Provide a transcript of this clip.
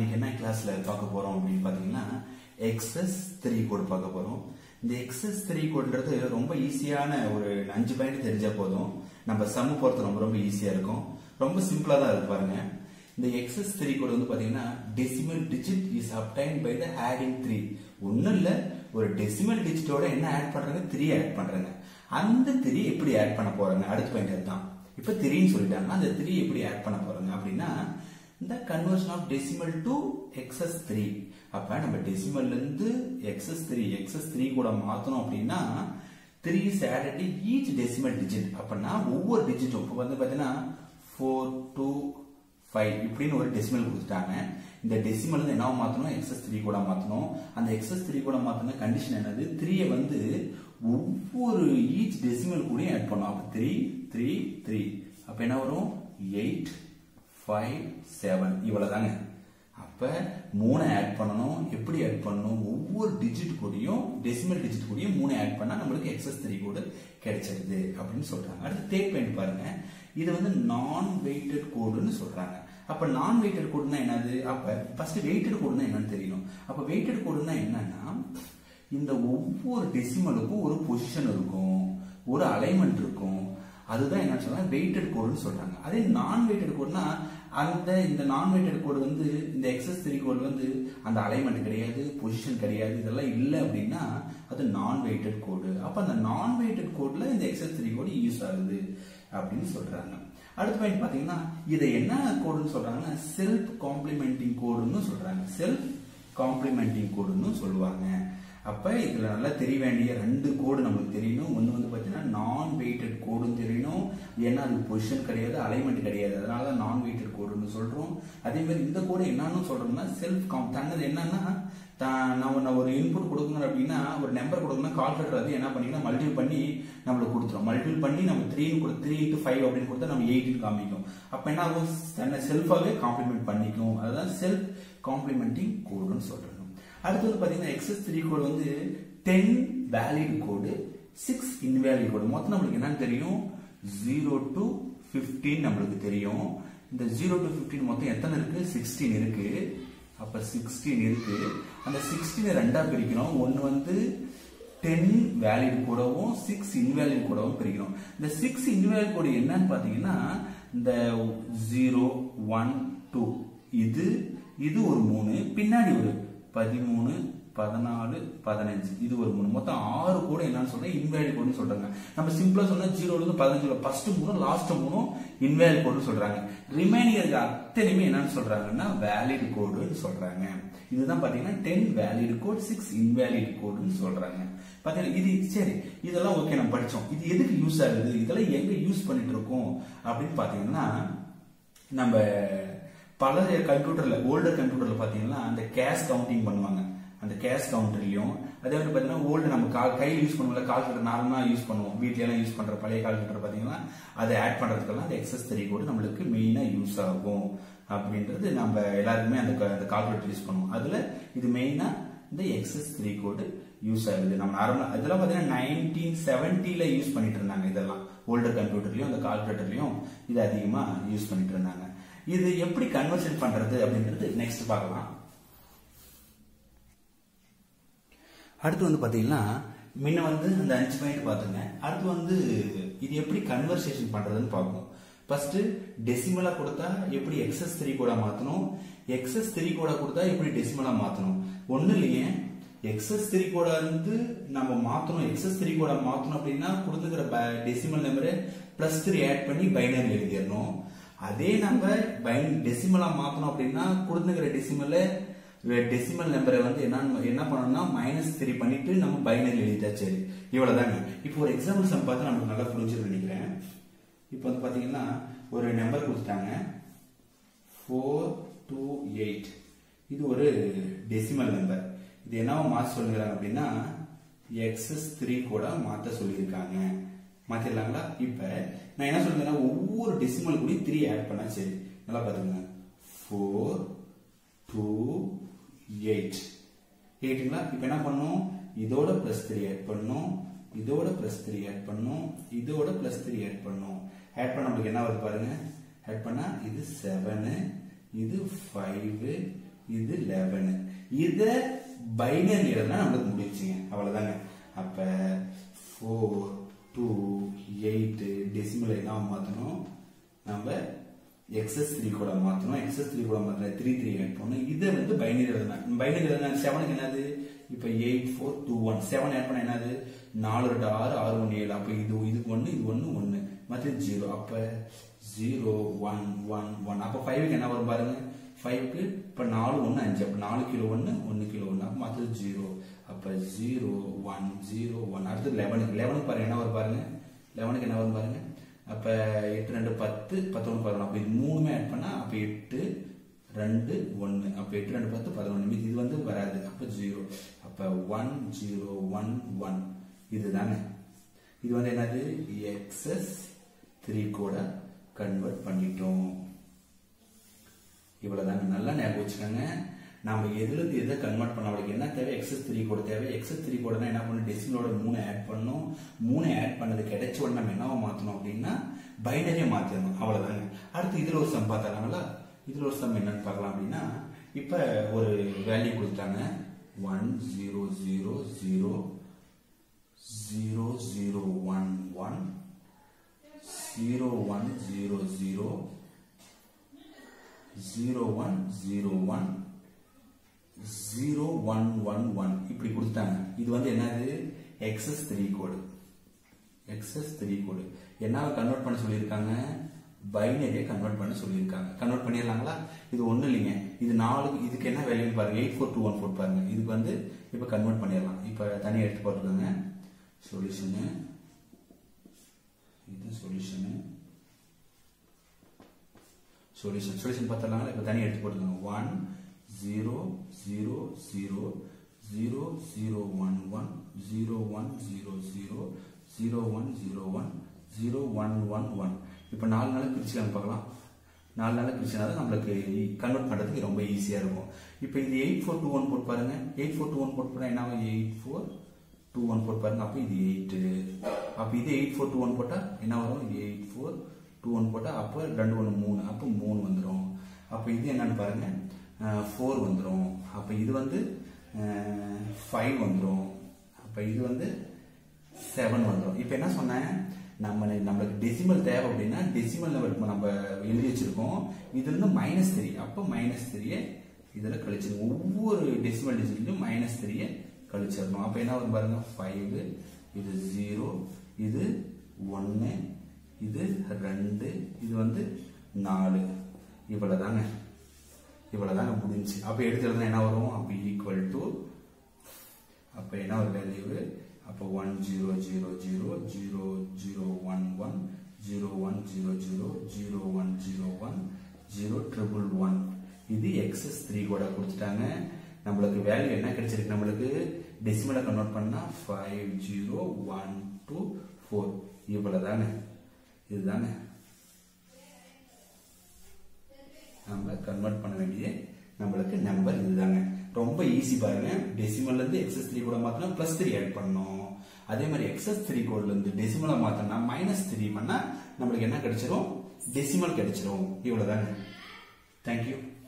இன்னைக்கு என்ன கிளாஸ்ல பார்க்க போறோம் அப்படின்னு பாத்தீங்கன்னா எக்ஸஸ் த்ரீ கோட் பார்க்க போறோம் இந்த எக்ஸஸ் த்ரீ கோட்ன்றது ரொம்ப ஈஸியான ஒரு அஞ்சு பாயிண்ட் தெரிஞ்சா போதும் நம்ம சம்மு போறது ரொம்ப ரொம்ப ஈஸியா இருக்கும் ரொம்ப சிம்பிளா தான் இருக்கு பாருங்க இந்த எக்ஸஸ் த்ரீ கோட் வந்து பாத்தீங்கன்னா decimal digit is obtained by the adding three ஒன்னும் இல்ல ஒரு டெசிமல் டிஜிட்டோட என்ன ஆட் பண்றாங்க த்ரீ ஆட் பண்றாங்க அந்த த்ரீ எப்படி ஆட் பண்ண போறாங்க அடுத்த பாயிண்ட் தான் இப்ப த்ரீன்னு சொல்லிட்டாங்க அந்த த்ரீ எப்படி ஆட் பண்ண போறாங்க அப்படின்னா இந்த conversion of decimal to excess three அப்ப நம்ம டெசிமல்ல இருந்து எக்ஸஸ் த்ரீ எக்ஸஸ் த்ரீ கூட மாத்தணும் அப்படின்னா three is added each decimal digit அப்படின்னா ஒவ்வொரு டிஜிட்டும் இப்போ வந்து பாத்தீங்கன்னா ஃபோர் டூ ஃபைவ் இப்படின்னு ஒரு டெசிமல் கொடுத்துட்டாங்க இந்த டெசிமல் வந்து என்ன மாத்தணும் எக்ஸஸ் த்ரீ கூட மாத்தணும் அந்த எக்ஸஸ் த்ரீ கூட மாத்தணும் கண்டிஷன் என்னது த்ரீயை வந்து ஒவ்வொரு ஈச் டெசிமல் கூட ஆட் பண்ணும் அப்ப த்ரீ த்ரீ த்ரீ அப்ப என்ன வரும் எயிட் ஃபைவ் செவன் இவ்வளவுதாங்க அப்ப மூணு ஆட் பண்ணணும் எப்படி ஆட் பண்ணணும் ஒவ்வொரு டிஜிட் கூடயும் டெசிமல் டிஜிட் கூடயும் மூணு ஆட் பண்ணா நம்மளுக்கு எக்ஸஸ் த்ரீ கோடு கிடைச்சிருது அப்படின்னு சொல்றாங்க அடுத்து டேக் பாயிண்ட் பாருங்க இது வந்து நான் வெயிட்டட் கோடுன்னு சொல்றாங்க அப்ப நான் வெயிட்டட் கோடுனா என்னது அப்ப ஃபர்ஸ்ட் வெயிட்டட் கோடுனா என்னன்னு தெரியணும் அப்ப வெயிட்டட் கோடுனா என்னன்னா இந்த ஒவ்வொரு டெசிமலுக்கும் ஒரு பொசிஷன் இருக்கும் ஒரு அலைன்மெண்ட் இருக்கும் அதுதான் என்ன சொல்றாங்க வெயிட்டட் கோடுன்னு சொல்றாங்க அதே நான் வெயிட்டட் கோடுனா அந்த இந்த நான் வெயிட்டட் கோடு வந்து இந்த எக்ஸஸ் த்ரீ கோடு வந்து அந்த அலைன்மெண்ட் கிடையாது பொசிஷன் கிடையாது இதெல்லாம் இல்லை அப்படின்னா அது நான் வெயிட்டட் கோடு அப்ப அந்த நான் வெயிட்டட் கோட்ல இந்த எக்ஸஸ் த்ரீ கோடு யூஸ் ஆகுது அப்படின்னு சொல்றாங்க அடுத்த பாயிண்ட் பாத்தீங்கன்னா இதை என்ன கோடுன்னு சொல்றாங்கன்னா செல்ஃப் காம்ப்ளிமெண்டிங் கோடுன்னு சொல்றாங்க செல்ஃப் காம்ப்ளிமெண்டிங் கோடுன்னு சொல்லுவாங்க அப்ப இதுல நல்லா தெரிய வேண்டிய ரெண்டு கோடு நமக்கு தெரியணும் ஒன்னு வந்து பாத்தீங்கன்னா நான் வெயிட்டட் கோடும் தெரியணும் ஏன்னா அது பொசிஷன் கிடையாது அலைன்மெண்ட் கிடையாது அதனால நான் வெயிட்டட் கோடுன்னு சொல்றோம் அதே மாதிரி இந்த கோடு என்னன்னு சொல்றோம்னா செல்ஃப் காம் தன்னது என்னன்னா நம்ம ஒரு இன்புட் கொடுக்கணும் அப்படின்னா ஒரு நம்பர் கொடுக்கணும் கால்குலேட்டர் அது என்ன பண்ணிங்கன்னா மல்டிபிள் பண்ணி நம்மளுக்கு கொடுத்துரும் மல்டிபிள் பண்ணி நம்ம த்ரீ த்ரீ இன்ட்டு ஃபைவ் அப்படின்னு கொடுத்தா நம்ம எயிட்டின் காமிக்கும் அப்ப என்ன ஆகும் தன்னை செல்ஃபாவே காம்ப்ளிமெண்ட் பண்ணிக்கும் அதுதான் செல்ஃப் காம்ப்ளிமெண்டிங் கோடுன்னு சொல்றோம் அடுத்து வந்து பாத்தீங்கன்னா எக்ஸஸ் த்ரீ கோடு வந்து ten valid code six invalid code மொத்தம் நம்மளுக்கு என்னன்னு தெரியும் ஜீரோ டு பிப்டீன் நம்மளுக்கு தெரியும் இந்த ஜீரோ டு பிப்டீன் மொத்தம் எத்தனை இருக்கு சிக்ஸ்டீன் இருக்கு அப்ப சிக்ஸ்டீன் இருக்கு அந்த சிக்ஸ்டீனை ரெண்டா பிரிக்கணும் ஒன்னு வந்து டென் வேலிட் கூடவும் சிக்ஸ் இன்வேலிட் கூடவும் பிரிக்கணும் இந்த சிக்ஸ் இன்வேலிட் கோடு என்னன்னு பாத்தீங்கன்னா இந்த ஜீரோ ஒன் டூ இது இது ஒரு மூணு பின்னாடி ஒரு பதிமூணு பதினாலு பதினஞ்சு இது ஒரு மூணு மொத்தம் ஆறு கூட என்னன்னு சொல்றேன் இன்வேலிட் கோடுன்னு சொல்றாங்க நம்ம சிம்பிளா சொன்னா ஜீரோல இருந்து பதினஞ்சு ஃபர்ஸ்ட் மூணு லாஸ்ட் மூணும் இன்வேலிட் கோடுன்னு சொல்றாங்க ரிமைனிங் இருக்க அத்தனையுமே என்னன்னு சொல்றாங்கன்னா வேலிட் கோடுன்னு சொல்றாங்க இதுதான் பாத்தீங்கன்னா ten valid code six invalid கோடுன்னு சொல்றாங்க பாத்தீங்கன்னா இது சரி இதெல்லாம் ஓகே நம்ம படிச்சோம் இது எதுக்கு யூஸ் ஆகுது இதெல்லாம் எங்க யூஸ் பண்ணிட்டு இருக்கோம் அப்படின்னு பாத்தீங்கன்னா நம்ம பழைய கம்ப்யூட்டர்ல ஓல்டர் கம்ப்யூட்டர்ல பாத்தீங்கன்னா அந்த கேஷ் கவுண்டிங் பண்ணுவாங்க அந்த கேஷ் கவுண்டர்லயும் அதே மாதிரி பாத்தீங்கன்னா ஓல்டு நம்ம கால் கையில் யூஸ் பண்ணுவோம்ல கால்குலேட்டர் நார்மலா யூஸ் பண்ணுவோம் வீட்ல எல்லாம் யூஸ் பண்ற பழைய கால்குலேட்டர் பாத்தீங்கன்னா அதை ஆட் பண்றதுக்கெல்லாம் அந்த எக்ஸஸ் த்ரீ கோடு நம்மளுக்கு மெயினா யூஸ் ஆகும் அப்படின்றது நம்ம எல்லாருக்குமே அந்த அந்த கால்குலேட்டர் யூஸ் பண்ணுவோம் அதுல இது மெயினா இந்த எக்ஸஸ் த்ரீ கோடு யூஸ் ஆகுது நம்ம நார்மலா இதெல்லாம் பாத்தீங்கன்னா நைன்டீன் செவன்டில யூஸ் பண்ணிட்டு இருந்தாங்க இதெல்லாம் ஓல்டர் கம்ப்யூட்டர்லயும் அந்த கால்குலேட்டர்லயும் இது அதிகமா யூஸ் பண்ணிட்டு இருந்தாங்க இது எப்படி கன்வர்ஷன் பண்றது அப்படின்றது நெக்ஸ்ட் பார்க்கலாம் அடுத்து வந்து பாத்தீங்கன்னா முன்ன வந்து அந்த அஞ்சு பாயிண்ட் பார்த்துங்க அடுத்து வந்து இது எப்படி கன்வர்சேஷன் பண்றதுன்னு பார்ப்போம் ஃபர்ஸ்ட் டெசிமலா கொடுத்தா எப்படி எக்ஸஸ் த்ரீ கூட மாத்தணும் எக்ஸஸ் த்ரீ கூட கொடுத்தா எப்படி டெசிமலா மாத்தணும் ஒண்ணு இல்லையே எக்ஸஸ் த்ரீ கோட வந்து நம்ம மாத்தணும் எக்ஸஸ் த்ரீ கோட மாத்தணும் அப்படின்னா கொடுத்துக்கிற டெசிமல் நம்பரை பிளஸ் த்ரீ ஆட் பண்ணி பைனரி எழுதிடணும் அதே நம்ம பைன் டெசிமலா மாத்தணும் அப்படின்னா கொடுத்துக்கிற டெசிமலை டெசிமல் நம்பரை வந்து என்ன என்ன பண்ணணும்னா மைனஸ் த்ரீ பண்ணிட்டு நம்ம பைனரி எழுதிட்டா சரி இவ்வளவுதாங்க இப்போ ஒரு எக்ஸாம்பிள் சம் பார்த்து நமக்கு நல்லா புரிஞ்சுன்னு நினைக்கிறேன் இப்போ வந்து பாத்தீங்கன்னா ஒரு நம்பர் கொடுத்துட்டாங்க ஃபோர் டூ எயிட் இது ஒரு டெசிமல் நம்பர் இது என்னவோ மாற்ற சொல்லுறாங்க அப்படின்னா எக்ஸஸ் த்ரீ கூட மாத்த சொல்லியிருக்காங்க மாத்திடலாங்களா இப்ப நான் என்ன சொல்றேன்னா ஒவ்வொரு டெசிமல் கூட த்ரீ ஆட் பண்ணா சரி நல்லா பாத்துங்க ஃபோர் டூ எயிட் எயிட்டுங்களா இப்ப என்ன பண்ணும் இதோட பிளஸ் த்ரீ ஆட் பண்ணும் இதோட பிளஸ் த்ரீ ஆட் பண்ணும் இதோட பிளஸ் த்ரீ ஆட் பண்ணும் ஆட் பண்ண நம்மளுக்கு என்ன வருது பாருங்க ஆட் பண்ணா இது செவனு இது ஃபைவ் இது லெவனு இத பைனரி எழுதுனா நம்மளுக்கு முடிச்சுங்க அவ்வளவுதாங்க அப்ப ஃபோர் டூ எயிட் டெசிமல் என்ன மாத்தணும் நம்ம எக்ஸஸ் த்ரீ கூட மாத்தணும் எக்ஸஸ் த்ரீ கூட மாத்தணும் த்ரீ த்ரீ ஆட் பண்ணணும் இதை வந்து பைனரி எழுதுனா பைனரி எழுதுனா செவனுக்கு என்னது இப்ப eight four two one seven add பண்ண என்னது நாலு ரெண்டு ஆறு ஆறு ஒன்று ஏழு அப்ப இது இதுக்கு ஒன்று இது ஒன்று ஒன்று மற்ற ஜீரோ அப்ப ஜீரோ ஒன் ஒன் ஒன் அப்ப ஃபைவுக்கு என்ன வரும் பாருங்க ஃபைவ்க்கு இப்ப நாலு ஒன்று அஞ்சு அப்ப நாலு கிலோ ஒன்று ஒன்று கிலோ ஒன்று அப்ப மற்ற ஜீரோ அப்ப ஜீரோ ஒன் ஜீரோ ஒன் அடுத்து லெவனுக்கு லெவனுக்கு பாருங்க என்ன வரும் பாருங்க லெவனுக்கு என்ன வரும் பாருங்க அப்ப எட்டு ரெண்டு பத்து பத்தொன்று பதினொன்று அப்ப இது மூணுமே ஆட் பண்ணா அப்ப எட்டு ரெண்டு ஒன்று அப்ப எட்டு ரெண்டு பத்து பதினொன்று மீதி இது வந்து வராது அப்ப ஜீரோ அப்ப ஒன் ஜீரோ ஒன் ஒன் இதுதானே இது வந்து என்னது எக்ஸஸ் த்ரீ கூட கன்வெர்ட் பண்ணிட்டோம் இவ்வளவுதாங்க நல்லா ஞாபகம் வச்சுக்கோங்க நாம எதுல இருந்து எதை கன்வெர்ட் பண்ண அவளுக்கு என்ன தேவை எக்ஸஸ் த்ரீ கோட் தேவை எக்ஸஸ் த்ரீ கோட்னா என்ன பண்ணணும் டெசிமலோட மூணு ஆட் பண்ணணும் மூணு ஆட் பண்ணது கிடைச்ச உடனே நம்ம என்னவா மாத்தணும் அப்படின்னா பைனரியா மாத்திடணும் அவ்வளவுதாங்க அடுத்து இதுல ஒரு சம் பார்த்தாங்களா இதுல ஒரு சம் என்னன்னு பார்க்கலாம் அப்படின்னா இப்ப ஒரு வேல்யூ கொடுத்தாங்க one zero zero zero zero zero one one zero one zero zero zero one zero one zero one one one இப்படி கொடுத்தாங்க இது வந்து என்னது excess three code excess three code என்ன கன்வெர்ட் பண்ண சொல்லியிருக்காங்க பைனரியை கன்வெர்ட் பண்ண சொல்லியிருக்காங்க கன்வெர்ட் பண்ணிடலாங்களா இது ஒன்றும் இல்லைங்க இது நாலு இதுக்கு என்ன வேல்யூ பாருங்க eight four two one four பாருங்க இதுக்கு வந்து இப்போ கன்வெர்ட் பண்ணிடலாம் இப்போ தனியாக எடுத்து போட்டுருக்காங்க சொல்யூஷனு இது சொல்யூஷனு சொல்யூஷன் சொல்யூஷன் பார்த்துடலாங்களா இப்போ தனியாக எடுத்து போட்டுருக்காங்க one zero zero zero zero zero one one zero one zero zero zero one zero one zero one one one இப்போ நாலு நாள் பிரிச்சுக்கலாம் பார்க்கலாம் நாலு நாள் பிரிச்சுனா தான் நம்மளுக்கு கன்வெர்ட் பண்ணுறதுக்கு ரொம்ப ஈஸியாக இருக்கும் இப்போ இது எயிட் ஃபோர் டூ ஒன் போட்டு பாருங்க எயிட் ஃபோர் டூ ஒன் போட்டு போனால் என்ன ஆகும் எயிட் ஃபோர் டூ ஒன் போட்டு பாருங்க அப்போ இது எயிட்டு அப்போ இது எயிட் ஃபோர் டூ ஒன் போட்டால் என்ன வரும் எயிட் ஃபோர் டூ ஒன் போட்டால் அப்போ ரெண்டு ஒன்று மூணு அப்போ மூணு வந்துடும் அப்போ இது என்னன்னு பாருங்க ஃபோர் வந்துடும் அப்போ இது வந்து ஃபைவ் வந்துடும் அப்போ இது வந்து செவன் வந்துடும் இப்போ என்ன சொன்னேன் நம்ம நம்மளுக்கு டெசிமல் தேவை அப்படின்னா டெசிமல் லெவல் நம்ம எழுதி வச்சிருக்கோம் இதுல இருந்து மைனஸ் த்ரீ அப்போ மைனஸ் த்ரீயை இதில் கழிச்சிருக்கோம் ஒவ்வொரு டெசிமல் டிஜிட்லையும் மைனஸ் த்ரீயை கழிச்சிடணும் அப்போ என்ன வரும் பாருங்க ஃபைவ் இது ஜீரோ இது ஒன்று இது ரெண்டு இது வந்து நாலு இவ்வளவுதாங்க இவ்வளவுதாங்க முடிஞ்சு அப்போ எடுத்து எழுதுனா என்ன வரும் அப்போ ஈக்குவல் டு அப்போ என்ன ஒரு வேல்யூ அப்போ one zero zero zero zero zero one one zero one zero zero zero one zero one zero triple one இது எக்ஸஸ் த்ரீ கூட கொடுத்துட்டாங்க நம்மளுக்கு வேல்யூ என்ன கிடைச்சிருக்கு நம்மளுக்கு டெசிமலை கன்வெர்ட் பண்ணா five zero one two four இவ்வளவுதாங்க இதுதாங்க நம்ம கன்வெர்ட் பண்ண வேண்டிய நம்மளுக்கு நம்பர் இதுதாங்க ரொம்ப ஈஸி பாருங்க டெசிமல்ல இருந்து எக்ஸஸ் த்ரீ கூட மாத்தணும் பிளஸ் த்ரீ ஆட் பண்ணணும் அதே மாதிரி எக்ஸஸ் த்ரீ கோட்ல இருந்து டெசிமலை மாத்தனா மைனஸ் த்ரீ பண்ணா நம்மளுக்கு என்ன கிடைச்சிரும் டெசிமல் கிடைச்சிரும் இவ்வளவுதாங்க தேங்க்யூ